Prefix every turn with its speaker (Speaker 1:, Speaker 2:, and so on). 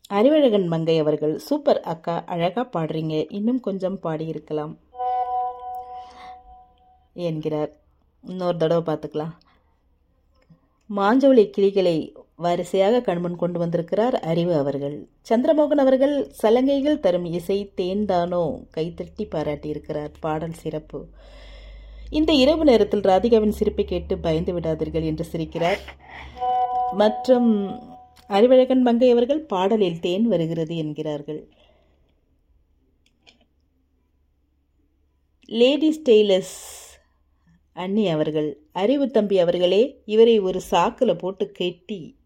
Speaker 1: அறிவழகன் மங்கை அவர்கள் சூப்பர் அக்கா அழகா பாடுறீங்க இன்னும் கொஞ்சம் பாடியிருக்கலாம் என்கிறார் இன்னொரு தடவை பார்த்துக்கலாம் மாஞ்சோலை கிளிகளை வரிசையாக கண்முன் கொண்டு வந்திருக்கிறார் அறிவு அவர்கள் சந்திரமோகன் அவர்கள் சலங்கைகள் தரும் இசை தேன்தானோ கைத்தட்டி பாராட்டியிருக்கிறார் பாடல் சிறப்பு இந்த இரவு நேரத்தில் ராதிகாவின் சிரிப்பை கேட்டு பயந்து விடாதீர்கள் என்று சிரிக்கிறார் மற்றும் அறிவழகன் மங்கை அவர்கள் பாடலில் தேன் வருகிறது என்கிறார்கள் லேடிஸ் டெய்லர்ஸ் அண்ணி அவர்கள் அறிவு தம்பி அவர்களே இவரை ஒரு சாக்கில் போட்டு கெட்டி